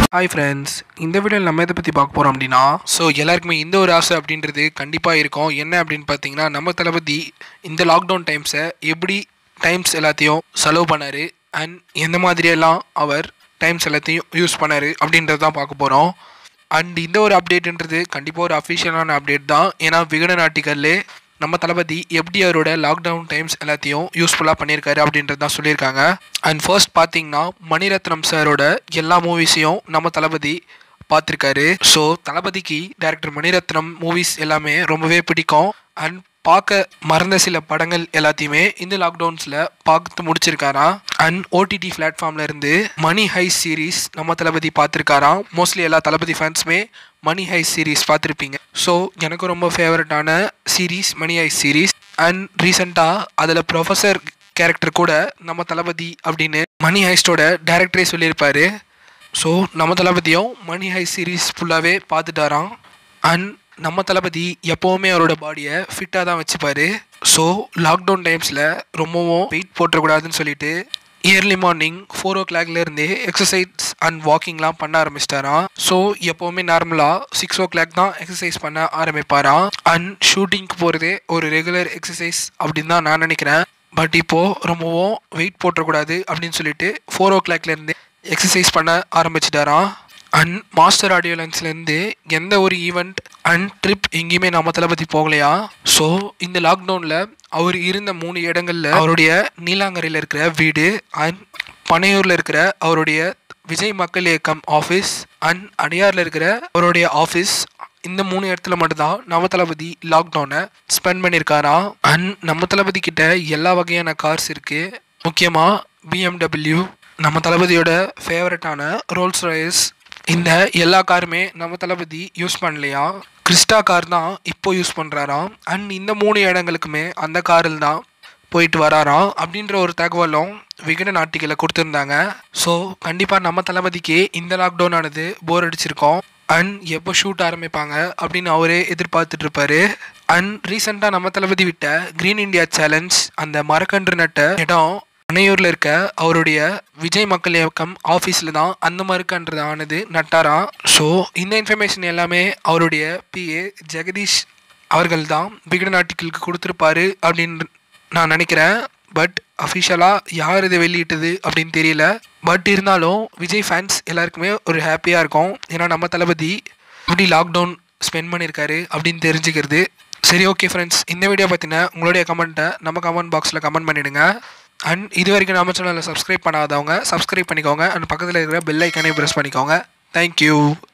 hi friends இந்த வீடியோவில் நம்ம எதை பற்றி பார்க்க போகிறோம் அப்படின்னா ஸோ எல்லாருக்குமே இந்த ஒரு ஆசை அப்படின்றது கண்டிப்பாக இருக்கும் என்ன அப்படின்னு பார்த்தீங்கன்னா நம்ம தளபதி இந்த லாக்டவுன் டைம்ஸை எப்படி டைம்ஸ் எல்லாத்தையும் செலவு பண்ணார் அண்ட் எந்த மாதிரியெல்லாம் அவர் டைம்ஸ் எல்லாத்தையும் யூஸ் பண்ணார் அப்படின்றது தான் பார்க்க போகிறோம் அண்ட் இந்த ஒரு அப்டேட்ன்றது கண்டிப்பாக ஒரு அஃபிஷியலான அப்டேட் தான் ஏன்னா விகடன் ஆர்டிக்கல்லே நம்ம தளபதி எப்படி அவரோட லாக்டவுன் டைம்ஸ் எல்லாத்தையும் யூஸ்ஃபுல்லாக பண்ணியிருக்காரு அப்படின்றது தான் சொல்லியிருக்காங்க அண்ட் ஃபர்ஸ்ட் பார்த்தீங்கன்னா மணிரத்னம் சாரோட எல்லா மூவிஸையும் நம்ம தளபதி பார்த்துருக்காரு ஸோ தளபதிக்கு டேரக்டர் மணிரத்னம் மூவிஸ் எல்லாமே ரொம்பவே பிடிக்கும் அண்ட் பார்க்க மறந்த சில படங்கள் எல்லாத்தையுமே இந்த லாக்டவுன்ஸில் பார்த்து முடிச்சிருக்காராம் அண்ட் ஓடிடி பிளாட்ஃபார்ம்ல இருந்து மணி ஹை சீரீஸ் நம்ம தளபதி பார்த்துருக்காராம் மோஸ்ட்லி எல்லா தளபதி ஃபேன்ஸுமே மணி ஹை சீரீஸ் பார்த்துருப்பீங்க ஸோ எனக்கு ரொம்ப ஃபேவரட்டான சீரீஸ் மணி ஹை சீரீஸ் அண்ட் ரீசெண்டாக அதில் ப்ரொஃபஸர் கேரக்டர் கூட நம்ம தளபதி அப்படின்னு மணி ஹைஸ்டோட டேரக்டரே சொல்லியிருப்பாரு ஸோ நம்ம தளபதியும் மணி ஹை சீரீஸ் ஃபுல்லாகவே பார்த்துட்டாராம் அண்ட் நம்ம தளபதி எப்போவுமே அவரோட பாடியை ஃபிட்டாக தான் வச்சுப்பாரு ஸோ லாக்டவுன் டைம்ஸில் ரொம்பவும் வெயிட் போட்டுறக்கூடாதுன்னு சொல்லிட்டு இயர்லி மார்னிங் ஃபோர் ஓ கிளாக்லேருந்தே எக்ஸசைஸ் அண்ட் வாக்கிங்லாம் பண்ண ஆரம்பிச்சிட்டாராம் ஸோ எப்போவுமே நார்மலாக சிக்ஸ் ஓ கிளாக் தான் எக்ஸசைஸ் பண்ண ஆரம்பிப்பாராம் அண்ட் ஷூட்டிங்க்கு போகிறதே ஒரு ரெகுலர் எக்ஸசைஸ் அப்படின்னு தான் நான் நினைக்கிறேன் பட் இப்போது ரொம்பவும் வெயிட் போட்டுறக்கூடாது அப்படின்னு சொல்லிட்டு ஃபோர் ஓ கிளாக்லேருந்தே எக்ஸசைஸ் பண்ண ஆரம்பிச்சிட்டாராம் அண்ட் மாஸ்டர் ஆடியோ லைன்ஸ்லேருந்து எந்த ஒரு ஈவெண்ட் அண்ட் ட்ரிப் எங்கேயுமே நம்ம தளபதி போகலையா ஸோ இந்த லாக்டவுனில் அவர் இருந்த மூணு இடங்களில் அவருடைய நீலாங்கரையில் இருக்கிற வீடு அண்ட் பனையூரில் இருக்கிற அவருடைய விஜய் மக்கள் இயக்கம் ஆஃபீஸ் அண்ட் அடையாரில் இருக்கிற அவருடைய ஆஃபீஸ் இந்த மூணு இடத்துல மட்டும்தான் நம்ம தளபதி லாக்டவுனை ஸ்பெண்ட் பண்ணியிருக்காராம் அண்ட் நம்ம தளபதி கிட்ட எல்லா வகையான கார்ஸ் இருக்குது முக்கியமாக பிஎம்டபிள்யூ நம்ம தளபதியோட ஃபேவரட்டான ரோல்ஸ் ராயஸ் இந்த எல்லா காருமே நம்ம தளபதி யூஸ் பண்ணலையா கிறிஸ்டா கார் தான் இப்போ யூஸ் பண்ணுறாராம் அண்ட் இந்த மூணு இடங்களுக்குமே அந்த காரில் தான் போயிட்டு வராராம் அப்படின்ற ஒரு தகவலும் விகடன் ஆர்டிக்கலில் கொடுத்துருந்தாங்க ஸோ கண்டிப்பாக நம்ம தளபதிக்கு இந்த லாக்டவுன் ஆனது போர் அடிச்சிருக்கோம் அண்ட் எப்போ ஷூட் ஆரம்பிப்பாங்க அப்படின்னு அவரே எதிர்பார்த்துட்டு இருப்பாரு அண்ட் ரீசெண்டாக நம்ம தளபதி விட்ட க்ரீன் இந்தியா சேலஞ்ச் அந்த மரக்கன்று நட்ட இடம் அணையூரில் இருக்க அவருடைய விஜய் மக்கள் இயக்கம் ஆஃபீஸில் தான் அந்த மறுக்கன்றது ஆனது நட்டாராம் ஸோ இந்த இன்ஃபர்மேஷன் எல்லாமே அவருடைய பிஏ ஜெகதீஷ் அவர்கள் தான் விகடன் ஆர்டிக்கிளுக்கு கொடுத்துருப்பாரு அப்படின்னு நான் நினைக்கிறேன் பட் அஃபிஷியலாக யார் இதை வெளியிட்டது அப்படின்னு தெரியல பட் இருந்தாலும் விஜய் ஃபேன்ஸ் எல்லாருக்குமே ஒரு ஹாப்பியாக இருக்கும் ஏன்னா நம்ம தளபதி எப்படி லாக்டவுன் ஸ்பெண்ட் பண்ணியிருக்காரு அப்படின்னு தெரிஞ்சுக்கிறது சரி ஓகே ஃப்ரெண்ட்ஸ் இந்த வீடியோ பற்றின உங்களுடைய கமெண்ட்டை நம்ம கமெண்ட் பாக்ஸில் கமெண்ட் பண்ணிவிடுங்க அண்ட் இது வரைக்கும் நம்ம சேனலில் சப்ஸ்கிரைப் பண்ணாதவங்க சப்ஸ்கிரைப் பண்ணிக்கோங்க அண்ட் பக்கத்தில் இருக்கிற பெல் ஐக்கானே ப்ரெஸ் பண்ணிக்கோங்க தேங்க்யூ